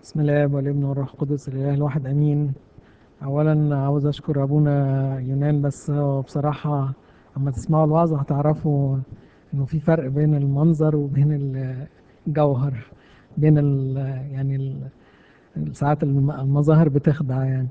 بسم الله والابن والروح القدس الاله الواحد امين اولا عاوز اشكر ابونا يونان بس هو بصراحه اما تسمعوا الوعظه هتعرفوا انه في فرق بين المنظر وبين الجوهر بين ال يعني ال ساعات الم- المظاهر بتخدع يعني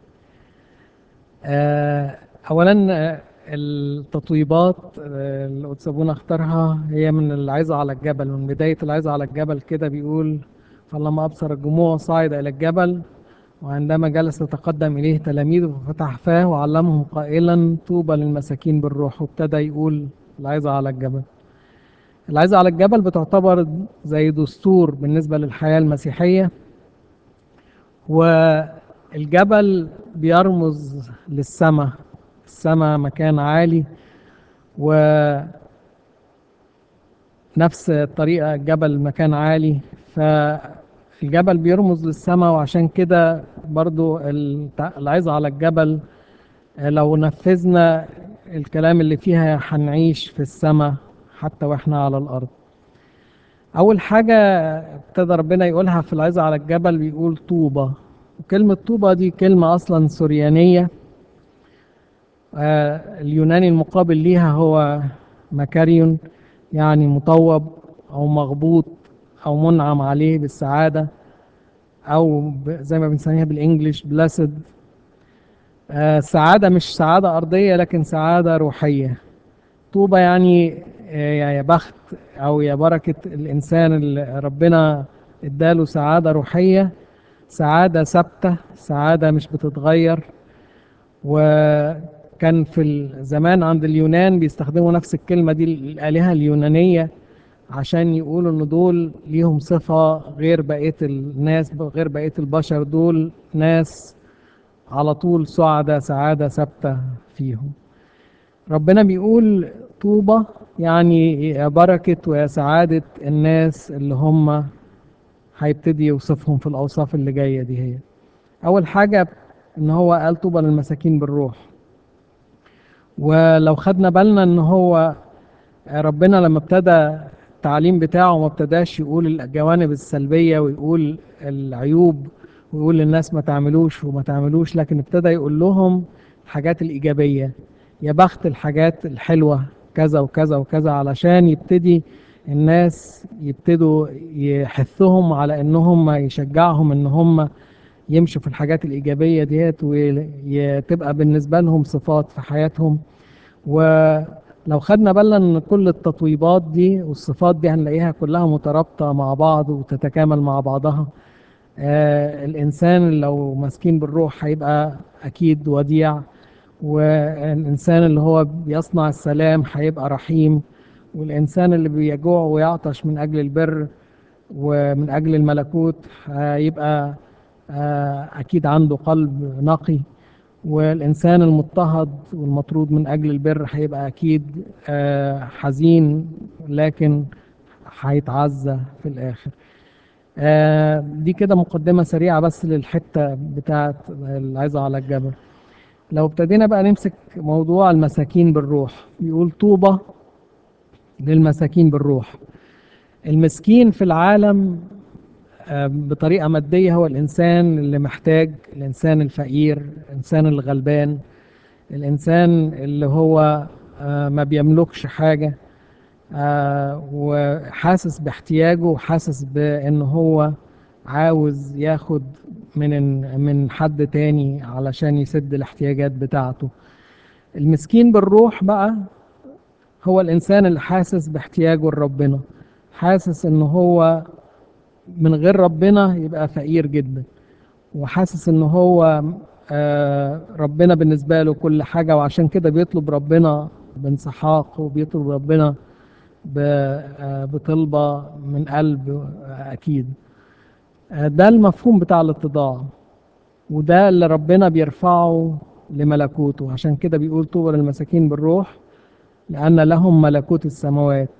آه، اولا آه، التطويبات آه، اللي قدس ابونا اختارها هي من العظة على الجبل من بداية العظة على الجبل كده بيقول فلما أبصر الجموع صعد إلى الجبل وعندما جلس يتقدم إليه تلاميذه ففتح فاه وعلمهم قائلا طوبى للمساكين بالروح وابتدى يقول العظة على الجبل العظة على الجبل بتعتبر زي دستور بالنسبة للحياة المسيحية والجبل بيرمز للسماء السماء مكان عالي ونفس الطريقة الجبل مكان عالي فالجبل بيرمز للسماء وعشان كده برضو التع- العظة على الجبل لو نفذنا الكلام اللي فيها هنعيش في السماء حتى واحنا على الأرض أول حاجة ابتدى ربنا يقولها في العظة على الجبل بيقول طوبى وكلمة طوبى دي كلمة أصلا سوريانية آه، اليوناني المقابل ليها هو مكاريون يعني مطوب أو مغبوط أو منعم عليه بالسعادة أو ب- زي ما بنسميها بالإنجليش بلاسد سعادة مش سعادة أرضية لكن سعادة روحية طوبى يعني آه، يا بخت أو يا بركة الإنسان اللي ربنا اداله سعادة روحية سعادة ثابتة سعادة مش بتتغير وكان في الزمان عند اليونان بيستخدموا نفس الكلمة دي الآلهة اليونانية عشان يقولوا إن دول ليهم صفة غير بقية الناس غير بقية البشر دول ناس على طول سعداء سعادة ثابتة فيهم ربنا بيقول طوبى يعني يا بركة ويا سعادة الناس اللي هم هيبتدي يوصفهم في الأوصاف اللي جاية دي هي أول حاجة إن هو قال طوبى للمساكين بالروح ولو خدنا بالنا إن هو ربنا لما ابتدى التعليم بتاعه ما ابتداش يقول الجوانب السلبية ويقول العيوب ويقول للناس ما تعملوش وما تعملوش لكن ابتدى يقول لهم الحاجات الإيجابية يا بخت الحاجات الحلوة كذا وكذا وكذا علشان يبتدي الناس يبتدوا يحثهم على انهم يشجعهم ان هم يمشوا في الحاجات الإيجابية ديت وتبقى بالنسبة لهم صفات في حياتهم ولو خدنا بالنا ان كل التطويبات دي والصفات دي هنلاقيها كلها مترابطة مع بعض وتتكامل مع بعضها آه الإنسان لو مسكين بالروح هيبقى أكيد وديع والإنسان اللي هو بيصنع السلام هيبقى رحيم والإنسان اللي بيجوع ويعطش من أجل البر ومن أجل الملكوت هيبقى آه، أكيد عنده قلب نقي والإنسان المضطهد والمطرود من أجل البر هيبقى أكيد آه، حزين لكن هيتعزى في الآخر آه، دي كده مقدمة سريعة بس للحتة بتاعت العظة على الجبل لو ابتدينا بقى نمسك موضوع المساكين بالروح يقول طوبى للمساكين بالروح المسكين في العالم آه، بطريقة مادية هو الإنسان اللي محتاج الإنسان الفقير الإنسان الغلبان الإنسان اللي هو آه، ما بيملكش حاجة آه، وحاسس باحتياجه وحاسس بأن هو عاوز ياخد من من حد تاني علشان يسد الاحتياجات بتاعته المسكين بالروح بقى هو الإنسان اللي حاسس باحتياجه لربنا حاسس إن هو من غير ربنا يبقى فقير جدا وحاسس ان هو آه، ربنا بالنسبة له كل حاجة وعشان كده بيطلب ربنا بانسحاق وبيطلب ربنا ب- آه، بطلبة من قلب آه، أكيد آه، ده المفهوم بتاع الاتضاع وده اللي ربنا بيرفعه لملكوته عشان كده بيقول طوبى للمساكين بالروح لأن لهم ملكوت السماوات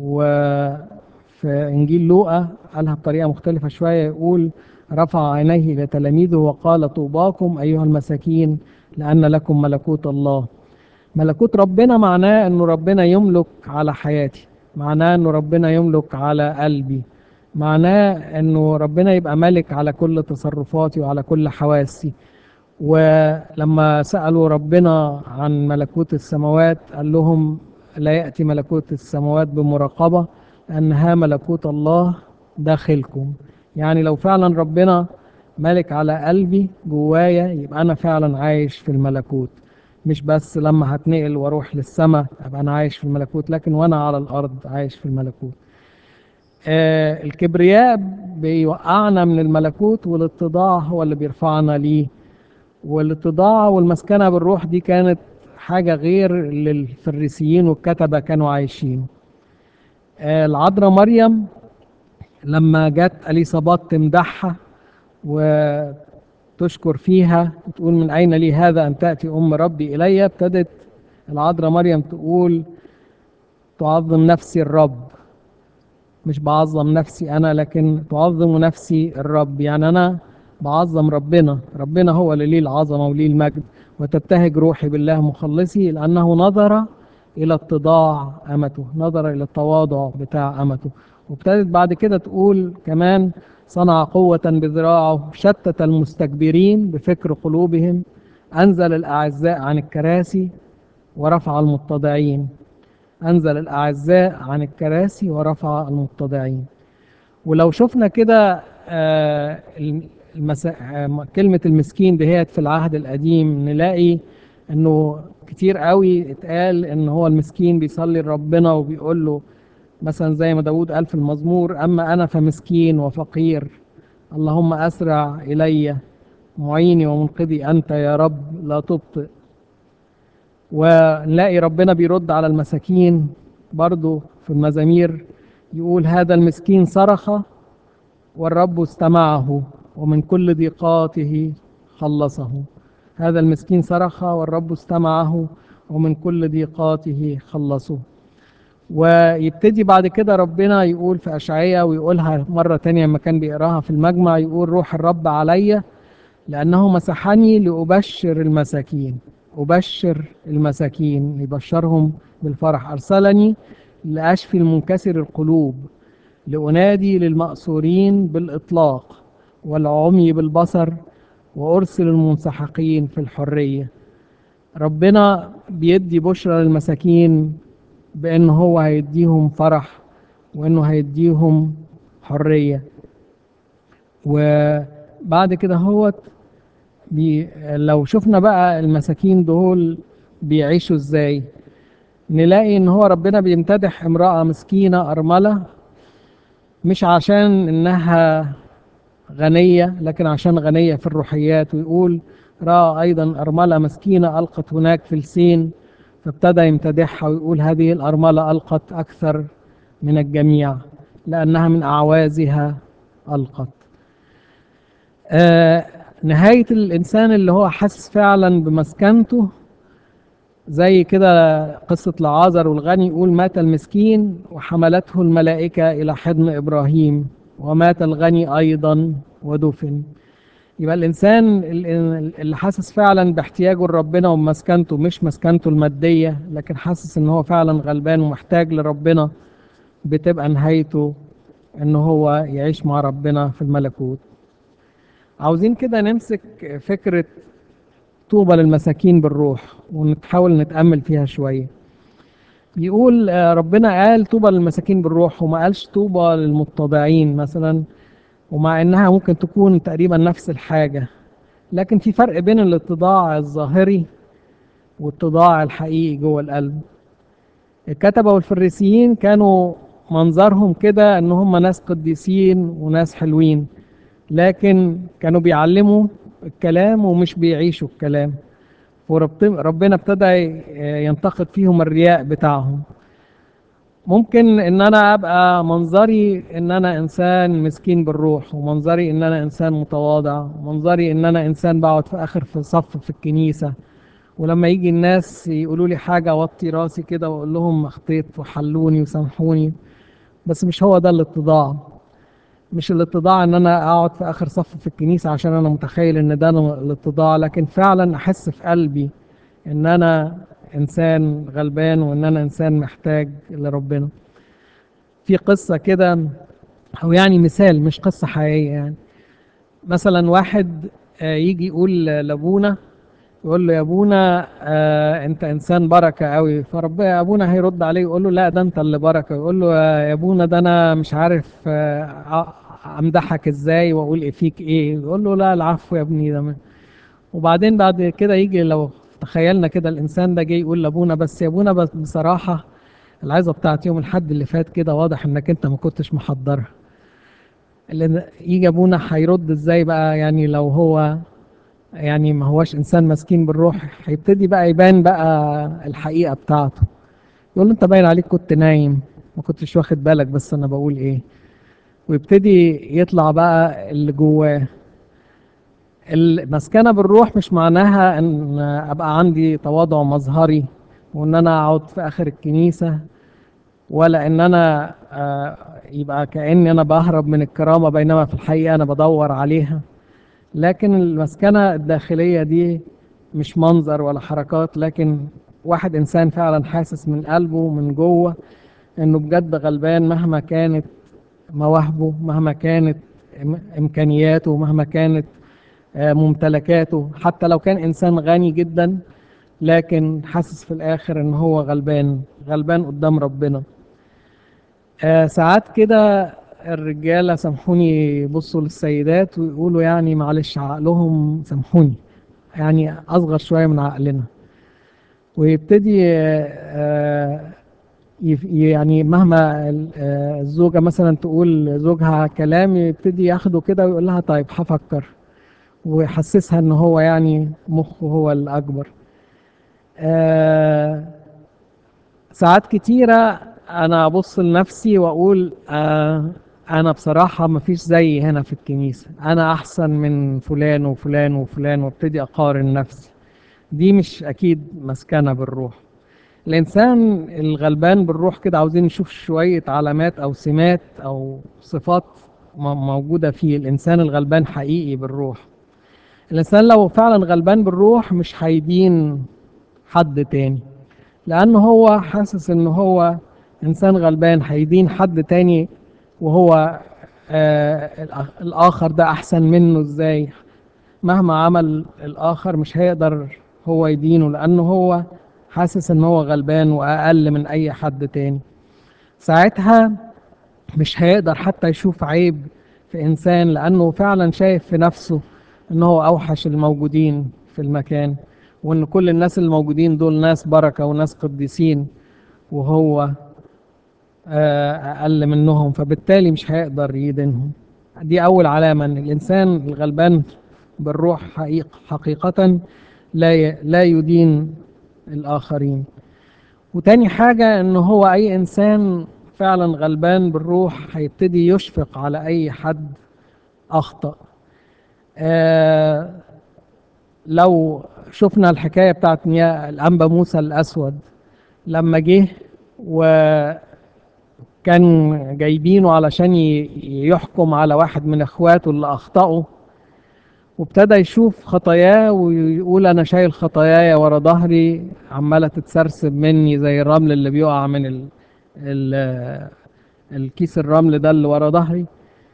وفي إنجيل لوقا قالها بطريقة مختلفة شوية يقول رفع عينيه إلى تلاميذه وقال طوباكم أيها المساكين لأن لكم ملكوت الله ملكوت ربنا معناه أنه ربنا يملك على حياتي معناه أنه ربنا يملك على قلبي معناه انه ربنا يبقى ملك على كل تصرفاتي وعلى كل حواسي ولما سألوا ربنا عن ملكوت السماوات قال لهم لا يأتي ملكوت السماوات بمراقبة أنها ملكوت الله داخلكم يعني لو فعلا ربنا ملك على قلبي جوايا يبقى أنا فعلا عايش في الملكوت مش بس لما هتنقل واروح للسماء ابقى انا عايش في الملكوت لكن وانا على الارض عايش في الملكوت آه الكبرياء بيوقعنا من الملكوت والاتضاع هو اللي بيرفعنا ليه والاتضاع والمسكنة بالروح دي كانت حاجة غير اللي الفريسيين والكتبة كانوا عايشين آه العذراء مريم لما جت اليصابات تمدحها وتشكر فيها وتقول من اين لي هذا ان تاتي ام ربي الي ابتدت العذراء مريم تقول تعظم نفسي الرب مش بعظم نفسي انا لكن تعظم نفسي الرب يعني انا بعظم ربنا ربنا هو اللي ليه العظمه وليه المجد وتبتهج روحي بالله مخلصي لانه نظر الى اتضاع امته نظر الى التواضع بتاع امته وابتدت بعد كده تقول كمان صنع قوة بذراعه شتت المستكبرين بفكر قلوبهم أنزل الأعزاء عن الكراسي ورفع المتضعين أنزل الأعزاء عن الكراسي ورفع المتضعين ولو شفنا كده آه المس... آه كلمة المسكين دهيت في العهد القديم نلاقي انه كتير قوي اتقال ان هو المسكين بيصلي لربنا وبيقول له مثلا زي ما داود قال في المزمور أما أنا فمسكين وفقير اللهم أسرع إلي معيني ومنقذي أنت يا رب لا تبطئ ونلاقي ربنا بيرد على المساكين برضو في المزامير يقول هذا المسكين صرخ والرب استمعه ومن كل ضيقاته خلصه هذا المسكين صرخ والرب استمعه ومن كل ضيقاته خلصه ويبتدي بعد كده ربنا يقول في أشعية ويقولها مرة تانية لما كان بيقراها في المجمع يقول روح الرب عليا لأنه مسحني لأبشر المساكين أبشر المساكين يبشرهم بالفرح أرسلني لأشفي المنكسر القلوب لأنادي للمأسورين بالإطلاق والعمي بالبصر وأرسل المنسحقين في الحرية ربنا بيدي بشرى للمساكين بأن هو هيديهم فرح وأنه هيديهم حرية وبعد كده هوت بي لو شفنا بقى المساكين دول بيعيشوا ازاي نلاقي ان هو ربنا بيمتدح امرأة مسكينة أرملة مش عشان انها غنية لكن عشان غنية في الروحيات ويقول رأى أيضا أرملة مسكينة ألقت هناك فلسين فابتدى يمتدحها ويقول هذه الأرملة ألقت أكثر من الجميع لأنها من أعوازها ألقت آه نهاية الإنسان اللي هو حاسس فعلا بمسكنته زي كده قصة لعازر والغني يقول مات المسكين وحملته الملائكة إلى حضن إبراهيم ومات الغني أيضا ودفن يبقى الإنسان اللي حاسس فعلا باحتياجه لربنا ومسكنته مش مسكنته المادية لكن حاسس إن هو فعلا غلبان ومحتاج لربنا بتبقى نهايته إن هو يعيش مع ربنا في الملكوت عاوزين كده نمسك فكرة طوبى للمساكين بالروح ونحاول نتأمل فيها شوية يقول ربنا قال طوبى للمساكين بالروح وما قالش طوبى للمتضعين مثلا ومع انها ممكن تكون تقريبا نفس الحاجة لكن في فرق بين الاتضاع الظاهري والاتضاع الحقيقي جوه القلب الكتبة والفريسيين كانوا منظرهم كده ان هم ناس قديسين وناس حلوين لكن كانوا بيعلموا الكلام ومش بيعيشوا الكلام وربنا ابتدى ينتقد فيهم الرياء بتاعهم ممكن ان انا ابقى منظري ان انا انسان مسكين بالروح ومنظري ان انا انسان متواضع ومنظري ان انا انسان بقعد في اخر في صف في الكنيسة ولما يجي الناس يقولوا لي حاجة اوطي راسي كده واقول لهم اخطيت وحلوني وسامحوني بس مش هو ده الاتضاع مش الاتضاع ان انا اقعد في اخر صف في الكنيسة عشان انا متخيل ان ده الاتضاع لكن فعلا احس في قلبي ان انا انسان غلبان وان انا انسان محتاج لربنا في قصة كده او يعني مثال مش قصة حقيقية يعني مثلا واحد آه، يجي يقول لابونا يقول له يا ابونا آه انت انسان بركه قوي فربنا ابونا هيرد عليه يقول له لا ده انت اللي بركه يقول له يا ابونا ده انا مش عارف آه امدحك ازاي واقول ايه فيك ايه يقول له لا العفو يا ابني ده من- وبعدين بعد كده يجي لو تخيلنا كده الانسان ده جاي يقول لابونا بس يا ابونا بس بصراحه العظه بتاعت يوم الحد اللي فات كده واضح انك انت ما كنتش محضرها اللي يجي ابونا هيرد ازاي بقى يعني لو هو يعني ما هوش انسان مسكين بالروح هيبتدي بقى يبان بقى الحقيقه بتاعته يقول له انت باين عليك كنت نايم ما كنتش واخد بالك بس انا بقول ايه ويبتدي يطلع بقى اللي جواه المسكنه بالروح مش معناها ان ابقى عندي تواضع مظهري وان انا اقعد في اخر الكنيسه ولا ان انا آه، يبقى كاني انا بهرب من الكرامه بينما في الحقيقه انا بدور عليها لكن المسكنة الداخلية دي مش منظر ولا حركات لكن واحد إنسان فعلا حاسس من قلبه من جوه إنه بجد غلبان مهما كانت مواهبه مهما كانت إم- إمكانياته مهما كانت آه، ممتلكاته حتى لو كان إنسان غني جدا لكن حاسس في الآخر إن هو غلبان غلبان قدام ربنا آه، ساعات كده الرجالة سامحوني يبصوا للسيدات ويقولوا يعني معلش عقلهم سامحوني يعني أصغر شوية من عقلنا ويبتدي آه، آه، يف- يعني مهما ال- آه، الزوجة مثلا تقول لزوجها كلام يبتدي ياخده كده ويقول لها طيب هفكر ويحسسها ان هو يعني مخه هو الأكبر آه، ساعات كتيرة أنا أبص لنفسي وأقول آه أنا بصراحة مفيش زيي هنا في الكنيسة أنا أحسن من فلان وفلان وفلان وابتدي أقارن نفسي دي مش أكيد مسكنة بالروح الإنسان الغلبان بالروح كده عاوزين نشوف شوية علامات أو سمات أو صفات م- موجودة فيه الإنسان الغلبان حقيقي بالروح الإنسان لو فعلا غلبان بالروح مش هيدين حد تاني لأنه هو حاسس إن هو إنسان غلبان هيدين حد تاني وهو آه الآخ- الآخر ده أحسن منه إزاي مهما عمل الآخر مش هيقدر هو يدينه لأنه هو حاسس إن هو غلبان وأقل من أي حد تاني ساعتها مش هيقدر حتى يشوف عيب في إنسان لأنه فعلا شايف في نفسه إن هو أوحش الموجودين في المكان وإن كل الناس الموجودين دول ناس بركة وناس قديسين وهو آه، أقل منهم فبالتالي مش هيقدر يدينهم دي أول علامة إن الإنسان الغلبان بالروح حقيق حقيقة لا ي- لا يدين الآخرين وتاني حاجة إن هو أي إنسان فعلا غلبان بالروح هيبتدي يشفق على أي حد أخطأ آه لو شفنا الحكاية بتاعت مياه الأنبا موسى الأسود لما جه وكان جايبينه علشان ي- يحكم على واحد من اخواته اللي اخطأوا وابتدى يشوف خطاياه ويقول انا شايل خطاياي ورا ظهري عماله تتسرسب مني زي الرمل اللي بيقع من ال... ال... الكيس الرمل ده اللي ورا ظهري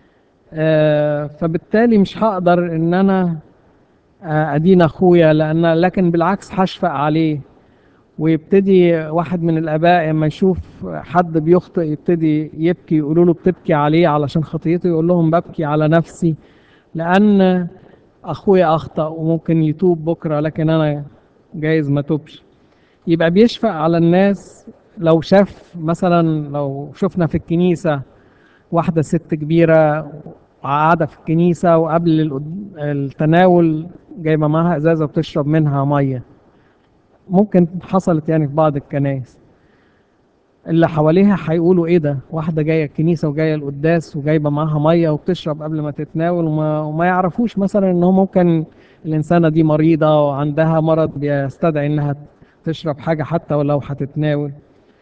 آه، فبالتالي مش هقدر ان انا آه، ادين اخويا لان لكن بالعكس هشفق عليه ويبتدي واحد من الاباء لما يشوف حد بيخطئ يبتدي يبكي يقولوا له بتبكي عليه علشان خطيته يقول لهم ببكي على نفسي لان اخويا اخطا وممكن يتوب بكره لكن انا جايز ما توبش يبقى بيشفق على الناس لو شاف مثلا لو شفنا في الكنيسه واحده ست كبيره قاعده في الكنيسه وقبل القد- التناول جايبه معاها ازازه بتشرب منها ميه ممكن حصلت يعني في بعض الكنائس اللي حواليها هيقولوا ايه ده واحده جايه الكنيسه وجايه القداس وجايبه معاها ميه وبتشرب قبل ما تتناول وما, وما يعرفوش مثلا ان هو ممكن الانسانه دي مريضه وعندها مرض بيستدعي انها تشرب حاجه حتى ولو هتتناول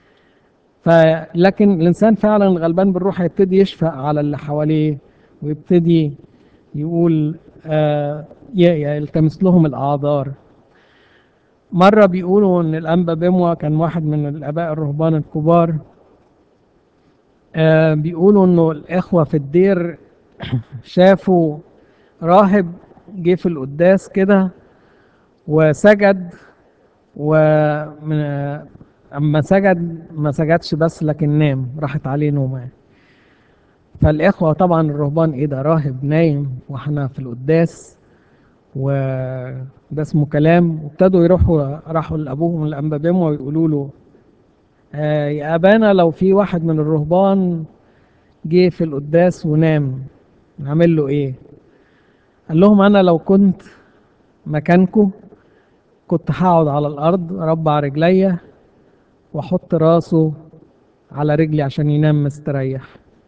فلكن الانسان فعلا غلبان بالروح هيبتدي يشفق على اللي حواليه ويبتدي يقول آه ي- يلتمس لهم الاعذار مرة بيقولوا إن الأنبا بموى كان واحد من الآباء الرهبان الكبار آه بيقولوا انه الاخوة في الدير شافوا راهب جه في القداس كده وسجد ومن اما سجد ما سجدش بس لكن نام راحت عليه نومه فالاخوة طبعا الرهبان ايه ده راهب نايم واحنا في القداس وده اسمه كلام وابتدوا يروحوا راحوا لابوهم الانبابيم ويقولوا له آه يا ابانا لو في واحد من الرهبان جه في القداس ونام نعمل له ايه قال لهم انا لو كنت مكانكم كنت هقعد على الارض اربع رجليا واحط راسه على رجلي عشان ينام مستريح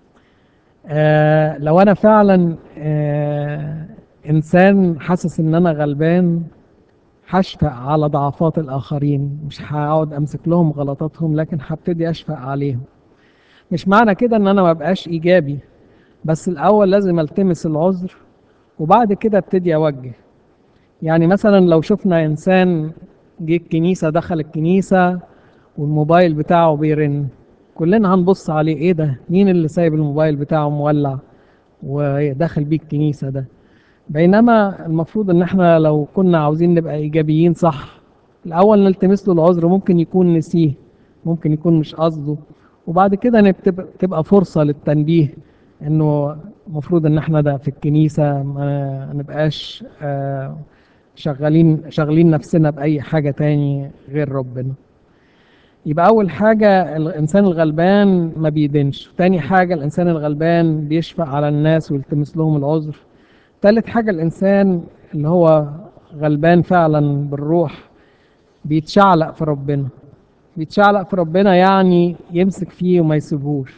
آه لو انا فعلا آه انسان حاسس ان انا غلبان هشفق على ضعفات الاخرين مش هقعد امسك لهم غلطاتهم لكن هبتدي اشفق عليهم مش معنى كده ان انا ما بقاش ايجابي بس الاول لازم التمس العذر وبعد كده ابتدي اوجه يعني مثلا لو شفنا انسان جه الكنيسه دخل الكنيسه والموبايل بتاعه بيرن كلنا هنبص عليه ايه ده مين اللي سايب الموبايل بتاعه مولع وداخل بيه الكنيسه ده بينما المفروض ان احنا لو كنا عاوزين نبقى ايجابيين صح الاول نلتمس له العذر ممكن يكون نسيه ممكن يكون مش قصده وبعد كده تبقى فرصة للتنبيه انه المفروض ان احنا ده في الكنيسة ما نبقاش شغالين شغالين نفسنا بأي حاجة تاني غير ربنا يبقى أول حاجة الإنسان الغلبان ما بيدينش تاني حاجة الإنسان الغلبان بيشفق على الناس ويلتمس لهم العذر تالت حاجة الإنسان اللي هو غلبان فعلا بالروح بيتشعلق في ربنا بيتشعلق في ربنا يعني يمسك فيه وما يسيبهوش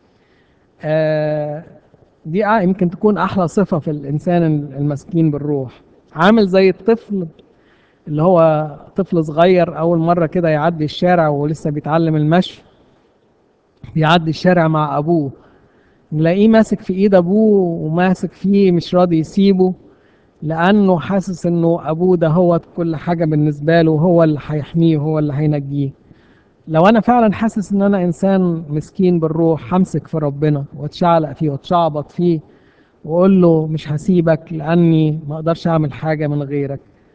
آه دي يمكن تكون أحلى صفة في الإنسان المسكين بالروح عامل زي الطفل اللي هو طفل صغير أول مرة كده يعدي الشارع ولسه بيتعلم المشي بيعدي الشارع مع أبوه نلاقيه ماسك في ايد ابوه وماسك فيه مش راضي يسيبه لانه حاسس انه ابوه ده هو كل حاجه بالنسبه له هو اللي هيحميه وهو اللي هينجيه لو انا فعلا حاسس ان انا انسان مسكين بالروح همسك في ربنا واتشعلق فيه واتشعبط فيه واقول له مش هسيبك لاني ما اقدرش اعمل حاجه من غيرك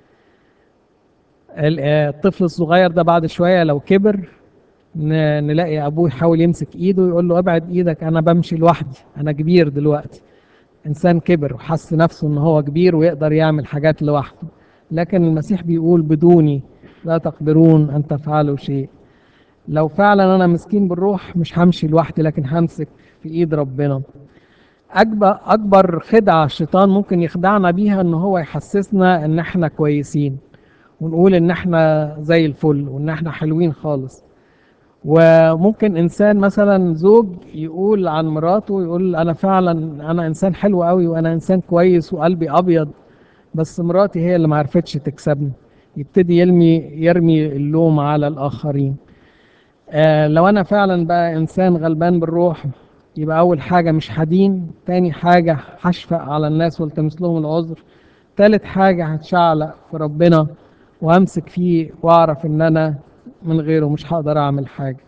الطفل الصغير ده بعد شويه لو كبر نلاقي ابوه يحاول يمسك ايده ويقول له ابعد ايدك انا بمشي لوحدي انا كبير دلوقتي انسان كبر وحس نفسه ان هو كبير ويقدر يعمل حاجات لوحده لكن المسيح بيقول بدوني لا تقدرون ان تفعلوا شيء لو فعلا انا مسكين بالروح مش همشي لوحدي لكن همسك في ايد ربنا اكبر اكبر خدعه الشيطان ممكن يخدعنا بيها ان هو يحسسنا ان احنا كويسين ونقول ان احنا زي الفل وان احنا حلوين خالص وممكن انسان مثلا زوج يقول عن مراته يقول انا فعلا انا انسان حلو قوي وانا انسان كويس وقلبي ابيض بس مراتي هي اللي ما عرفتش تكسبني يبتدي يرمي يرمي اللوم على الاخرين آه لو انا فعلا بقى انسان غلبان بالروح يبقى اول حاجه مش هدين تاني حاجه هشفق على الناس والتمس لهم العذر تالت حاجه هتشعلق في ربنا وامسك فيه واعرف ان انا من غيره مش هقدر اعمل حاجه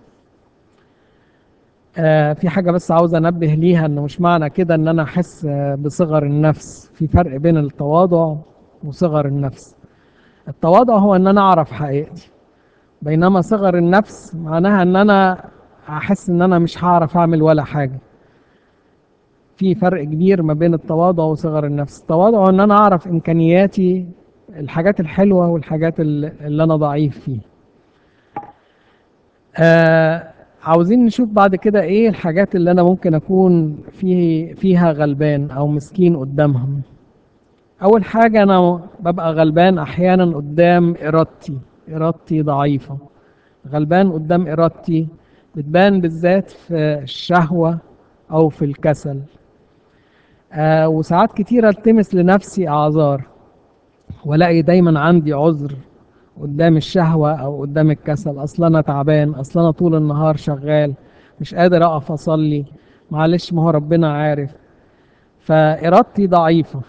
آه في حاجه بس عاوز انبه ليها انه مش معنى كده ان انا احس آه بصغر النفس في فرق بين التواضع وصغر النفس التواضع هو ان انا اعرف حقيقتي بينما صغر النفس معناها ان انا احس ان انا مش هعرف اعمل ولا حاجه في فرق كبير ما بين التواضع وصغر النفس التواضع ان انا اعرف امكانياتي الحاجات الحلوه والحاجات اللي انا ضعيف فيها آه عاوزين نشوف بعد كده ايه الحاجات اللي انا ممكن اكون فيه فيها غلبان او مسكين قدامهم اول حاجة انا ببقى غلبان احيانا قدام ارادتي ارادتي ضعيفة غلبان قدام ارادتي بتبان بالذات في الشهوة او في الكسل آه وساعات كتيرة التمس لنفسي اعذار والاقي دايما عندي عذر قدام الشهوة أو قدام الكسل أصل أنا تعبان أصل أنا طول النهار شغال مش قادر أقف أصلي معلش ما هو ربنا عارف فإرادتي ضعيفة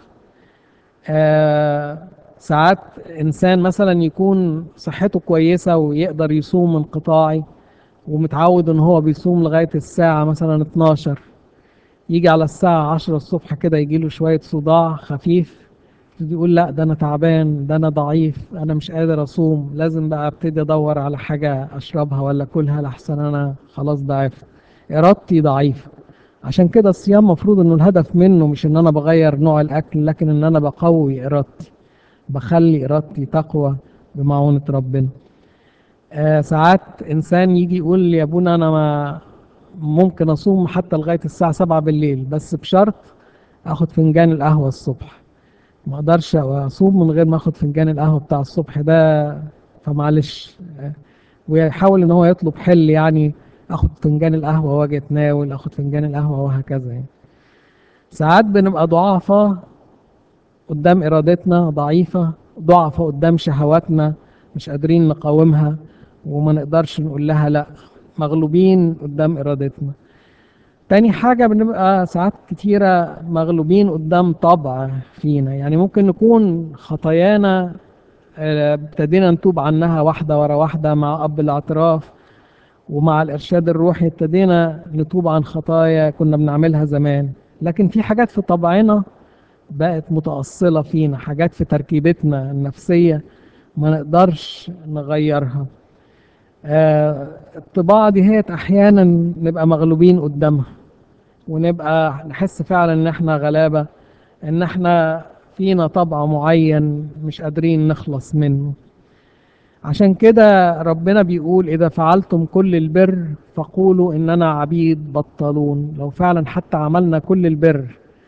آه ساعات إنسان مثلا يكون صحته كويسة ويقدر يصوم انقطاعي ومتعود ان هو بيصوم لغاية الساعة مثلا 12 يجي على الساعة 10 الصبح كده يجيله شوية صداع خفيف يبتدي يقول لا ده انا تعبان ده انا ضعيف انا مش قادر اصوم لازم بقى ابتدي ادور على حاجة اشربها ولا كلها لحسن انا خلاص ضعفت ارادتي ضعيفة عشان كده الصيام مفروض انه الهدف منه مش ان انا بغير نوع الاكل لكن ان انا بقوي ارادتي بخلي ارادتي تقوى بمعونة ربنا آه ساعات انسان يجي يقول لي يا ابونا انا ما ممكن اصوم حتى لغاية الساعة سبعة بالليل بس بشرط اخد فنجان القهوة الصبح ما اقدرش اصوم من غير ما اخد فنجان القهوة بتاع الصبح ده فمعلش آه، ويحاول ان هو يطلب حل يعني اخد فنجان القهوة واجي اتناول اخد فنجان القهوة وهكذا يعني ساعات بنبقى ضعافة قدام ارادتنا ضعيفة ضعفة قدام شهواتنا مش قادرين نقاومها وما نقدرش نقول لها لا مغلوبين قدام ارادتنا تاني حاجة بنبقى ساعات كتيرة مغلوبين قدام طبع فينا يعني ممكن نكون خطايانا آه، ابتدينا نتوب عنها واحدة ورا واحدة مع أب الاعتراف ومع الإرشاد الروحي ابتدينا نتوب عن خطايا كنا بنعملها زمان لكن في حاجات في طبعنا بقت متأصلة فينا حاجات في تركيبتنا النفسية ما نقدرش نغيرها آه، الطباع دي هي أحيانا نبقى مغلوبين قدامها ونبقى نحس فعلا ان احنا غلابة ان احنا فينا طبع معين مش قادرين نخلص منه عشان كده ربنا بيقول إذا فعلتم كل البر فقولوا إننا عبيد بطلون لو فعلا حتى عملنا كل البر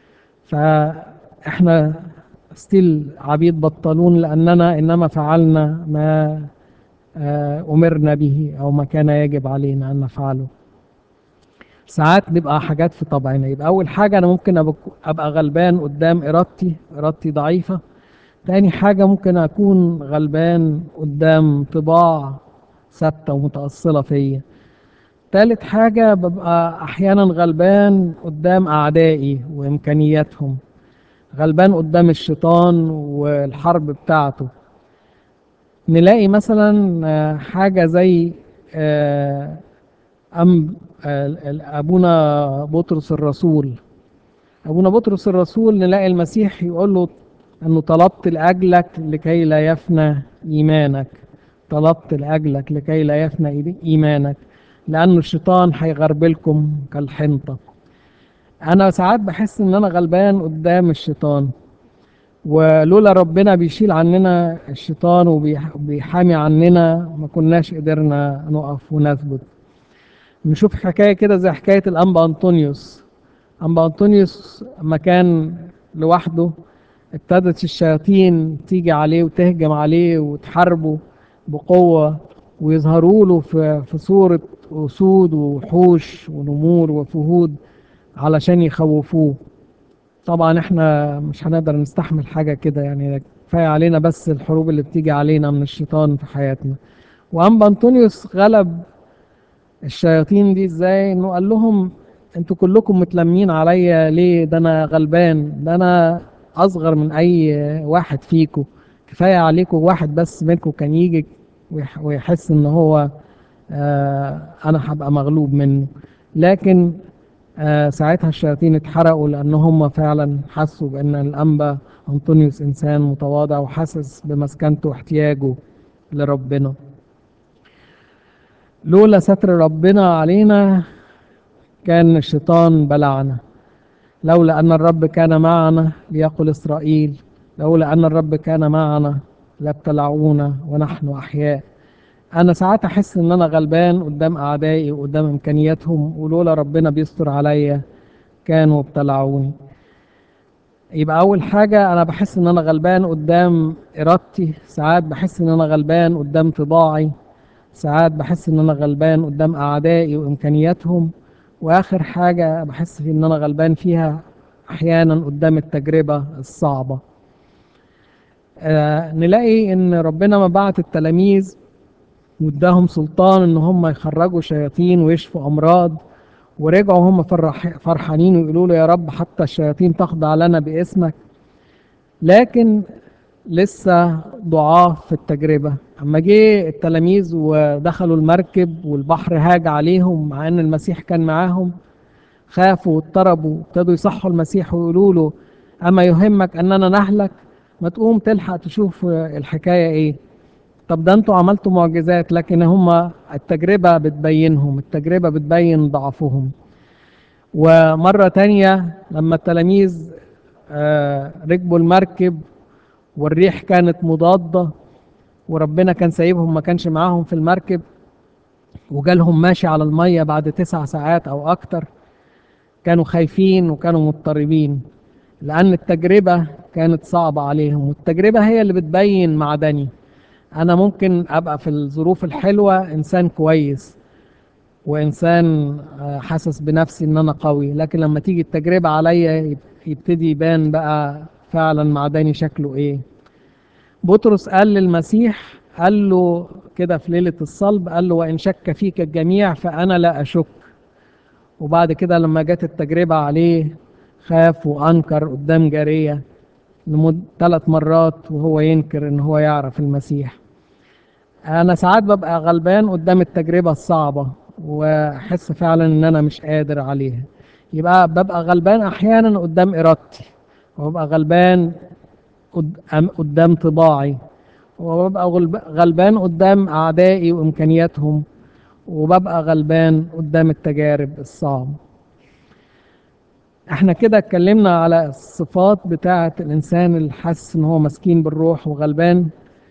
فإحنا ستيل عبيد بطلون لأننا إنما فعلنا ما آه، أمرنا به أو ما كان يجب علينا أن نفعله ساعات نبقى حاجات في طبعنا يبقى أول حاجة أنا ممكن أبقى- أبقى غلبان قدام إرادتي إرادتي ضعيفة تاني حاجة ممكن أكون غلبان قدام طباع ثابتة ومتأصلة فيا تالت حاجة ببقى أحيانا غلبان قدام أعدائي وإمكانياتهم غلبان قدام الشيطان والحرب بتاعته نلاقي مثلا آه، حاجة زي آه، أم آه، ال- أبونا بطرس الرسول أبونا بطرس الرسول نلاقي المسيح يقول له أنه طلبت لأجلك لكي لا يفنى إيمانك طلبت لأجلك لكي لا يفنى إيمانك لأن الشيطان هيغربلكم كالحنطة أنا ساعات بحس إن أنا غلبان قدام الشيطان ولولا ربنا بيشيل عننا الشيطان وبيح- وبيحامي عننا ما كناش قدرنا نقف ونثبت نشوف حكاية كده زي حكاية الأنبا أنطونيوس أنبا أنطونيوس لما كان لوحده ابتدت الشياطين تيجي عليه وتهجم عليه وتحاربه بقوة ويظهروا له في في صورة أسود ووحوش ونمور وفهود علشان يخوفوه طبعا احنا مش هنقدر نستحمل حاجة كده يعني كفاية علينا بس الحروب اللي بتيجي علينا من الشيطان في حياتنا وأنبا أنطونيوس غلب الشياطين دي ازاي انه قال لهم انتوا كلكم متلمين عليا ليه ده انا غلبان ده انا اصغر من اي واحد فيكم كفايه عليكم واحد بس منكم كان يجي ويح- ويحس ان هو آه انا هبقى مغلوب منه لكن آه ساعتها الشياطين اتحرقوا لان هم فعلا حسوا بان الانبا انطونيوس انسان متواضع وحاسس بمسكنته واحتياجه لربنا لولا ستر ربنا علينا كان الشيطان بلعنا لولا أن الرب كان معنا ليقل إسرائيل لولا أن الرب كان معنا لابتلعونا ونحن أحياء أنا ساعات أحس إن أنا غلبان قدام أعدائي وقدام إمكانياتهم ولولا ربنا بيستر عليا كانوا ابتلعوني يبقى أول حاجة أنا بحس إن أنا غلبان قدام إرادتي ساعات بحس إن أنا غلبان قدام طباعي ساعات بحس ان انا غلبان قدام اعدائي وامكانياتهم واخر حاجة بحس في ان انا غلبان فيها احيانا قدام التجربة الصعبة آه نلاقي ان ربنا ما بعت التلاميذ واداهم سلطان ان هم يخرجوا شياطين ويشفوا امراض ورجعوا هم فرح فرحانين ويقولوا له يا رب حتى الشياطين تخضع لنا باسمك لكن لسه ضعاف في التجربة أما جه التلاميذ ودخلوا المركب والبحر هاج عليهم مع أن المسيح كان معاهم خافوا واضطربوا ابتدوا يصحوا المسيح ويقولوا له أما يهمك أننا نهلك ما تقوم تلحق تشوف الحكاية إيه طب ده انتوا عملتوا معجزات لكن هم التجربة بتبينهم التجربة بتبين ضعفهم ومرة تانية لما التلاميذ آه، ركبوا المركب والريح كانت مضادة وربنا كان سايبهم ما كانش معاهم في المركب وجالهم ماشي على المية بعد تسع ساعات أو أكتر كانوا خايفين وكانوا مضطربين لأن التجربة كانت صعبة عليهم والتجربة هي اللي بتبين معدني أنا ممكن أبقى في الظروف الحلوة إنسان كويس وإنسان آه، حاسس بنفسي إن أنا قوي لكن لما تيجي التجربة عليا يب- يبتدي يبان بقى فعلا معدني شكله إيه بطرس قال للمسيح قال له كده في ليلة الصلب قال له وإن شك فيك الجميع فأنا لا أشك وبعد كده لما جت التجربة عليه خاف وأنكر قدام جارية لمدة ثلاث مرات وهو ينكر إن هو يعرف المسيح أنا ساعات ببقى غلبان قدام التجربة الصعبة وأحس فعلا إن أنا مش قادر عليها يبقى ببقى غلبان أحيانا قدام إرادتي وببقى غلبان قد- قدام طباعي وببقى غلب- غلبان قدام أعدائي وإمكانياتهم وببقى غلبان قدام التجارب الصعبة احنا كده اتكلمنا على الصفات بتاعة الإنسان اللي حاسس إن هو مسكين بالروح وغلبان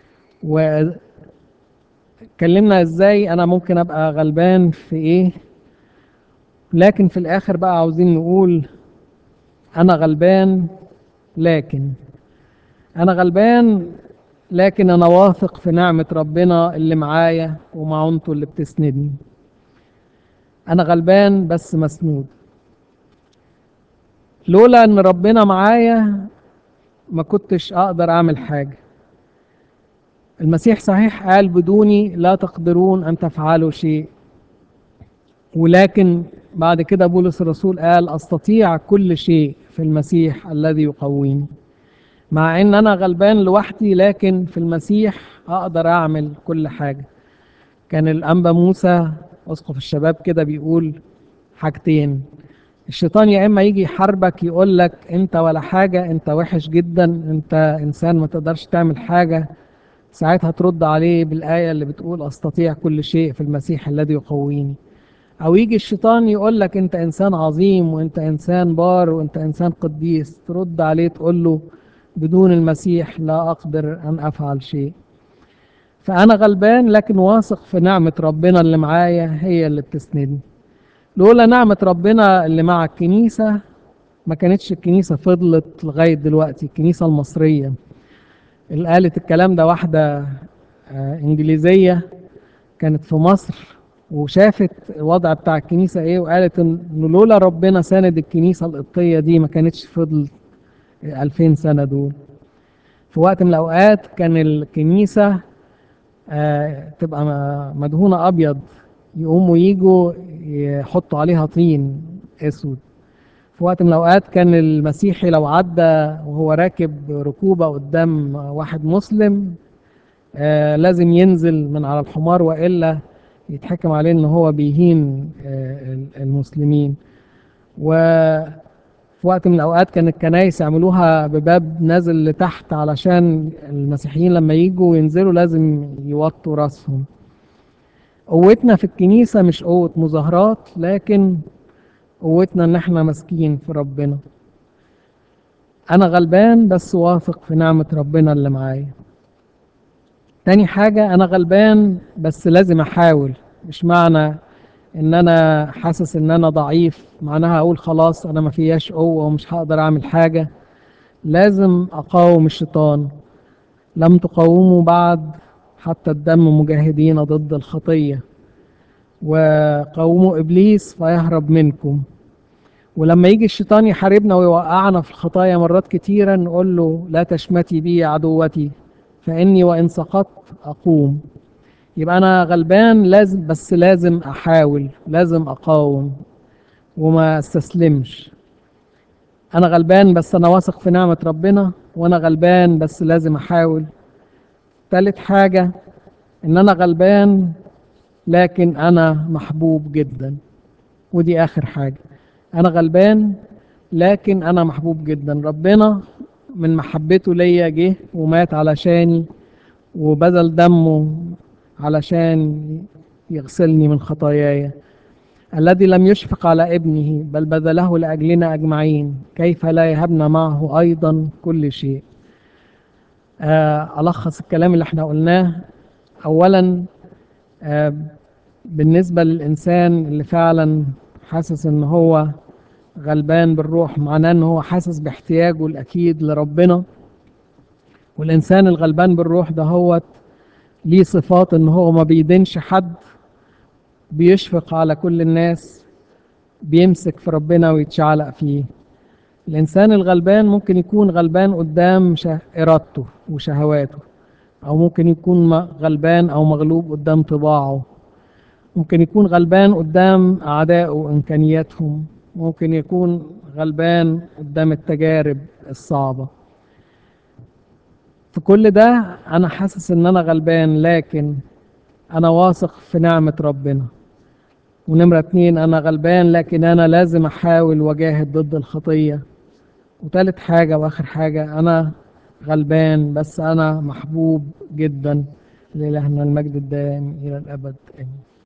واتكلمنا إزاي أنا ممكن أبقى غلبان في إيه لكن في الآخر بقى عاوزين نقول أنا غلبان لكن أنا غلبان لكن أنا واثق في نعمة ربنا اللي معايا ومعونته اللي بتسندني أنا غلبان بس مسنود لولا إن ربنا معايا ما كنتش أقدر أعمل حاجة المسيح صحيح قال بدوني لا تقدرون أن تفعلوا شيء ولكن بعد كده بولس الرسول قال أستطيع كل شيء في المسيح الذي يقويني مع ان انا غلبان لوحدي لكن في المسيح اقدر اعمل كل حاجة كان الانبا موسى اسقف الشباب كده بيقول حاجتين الشيطان يا اما يجي يحاربك يقول لك انت ولا حاجة انت وحش جدا انت انسان ما تقدرش تعمل حاجة ساعتها ترد عليه بالآية اللي بتقول استطيع كل شيء في المسيح الذي يقويني او يجي الشيطان يقول لك انت انسان عظيم وانت انسان بار وانت انسان قديس ترد عليه تقول له بدون المسيح لا أقدر أن أفعل شيء فأنا غلبان لكن واثق في نعمة ربنا اللي معايا هي اللي بتسندني لولا نعمة ربنا اللي مع الكنيسة ما كانتش الكنيسة فضلت لغاية دلوقتي الكنيسة المصرية اللي قالت الكلام ده واحدة آه، إنجليزية كانت في مصر وشافت الوضع بتاع الكنيسة إيه وقالت إن لولا ربنا ساند الكنيسة القبطية دي ما كانتش فضلت 2000 سنة دول في وقت من الأوقات كان الكنيسة آه، تبقى م- مدهونة أبيض يقوموا يجوا يحطوا عليها طين أسود في وقت من الأوقات كان المسيحي لو عدى وهو راكب ركوبة قدام واحد مسلم آه، لازم ينزل من على الحمار وإلا يتحكم عليه إن هو بيهين آه، المسلمين و في وقت من الأوقات كان الكنايس يعملوها بباب نازل لتحت علشان المسيحيين لما يجوا ينزلوا لازم يوطوا راسهم قوتنا في الكنيسة مش قوة مظاهرات لكن قوتنا إن إحنا ماسكين في ربنا أنا غلبان بس واثق في نعمة ربنا اللي معايا تاني حاجة أنا غلبان بس لازم أحاول مش معنى ان انا حاسس ان انا ضعيف معناها اقول خلاص انا ما فياش قوه ومش هقدر اعمل حاجه لازم اقاوم الشيطان لم تقاوموا بعد حتى الدم مجاهدين ضد الخطيه وقاوموا ابليس فيهرب منكم ولما يجي الشيطان يحاربنا ويوقعنا في الخطايا مرات كتيرة نقول له لا تشمتي بي عدوتي فإني وإن سقطت أقوم يبقى انا غلبان لازم بس لازم احاول لازم اقاوم وما استسلمش انا غلبان بس انا واثق في نعمة ربنا وانا غلبان بس لازم احاول تالت حاجة ان انا غلبان لكن انا محبوب جدا ودي اخر حاجة انا غلبان لكن انا محبوب جدا ربنا من محبته ليا جه ومات علشاني وبذل دمه علشان يغسلني من خطاياي الذي لم يشفق على ابنه بل بذله لأجلنا أجمعين كيف لا يهبنا معه أيضا كل شيء آه ألخص الكلام اللي احنا قلناه أولا آه بالنسبة للإنسان اللي فعلا حاسس إن هو غلبان بالروح معناه إن هو حاسس باحتياجه الأكيد لربنا والإنسان الغلبان بالروح ده هو ليه صفات إن هو ما بيدينش حد بيشفق على كل الناس بيمسك في ربنا ويتشعلق فيه الإنسان الغلبان ممكن يكون غلبان قدام إرادته وشهواته أو ممكن يكون غلبان أو مغلوب قدام طباعه ممكن يكون غلبان قدام أعدائه وإمكانياتهم ممكن يكون غلبان قدام التجارب الصعبة في كل ده أنا حاسس إن أنا غلبان لكن أنا واثق في نعمة ربنا ونمرة اتنين أنا غلبان لكن أنا لازم أحاول وأجاهد ضد الخطية وتالت حاجة وآخر حاجة أنا غلبان بس أنا محبوب جدا لإلهنا المجد الدائم إلى الأبد آمين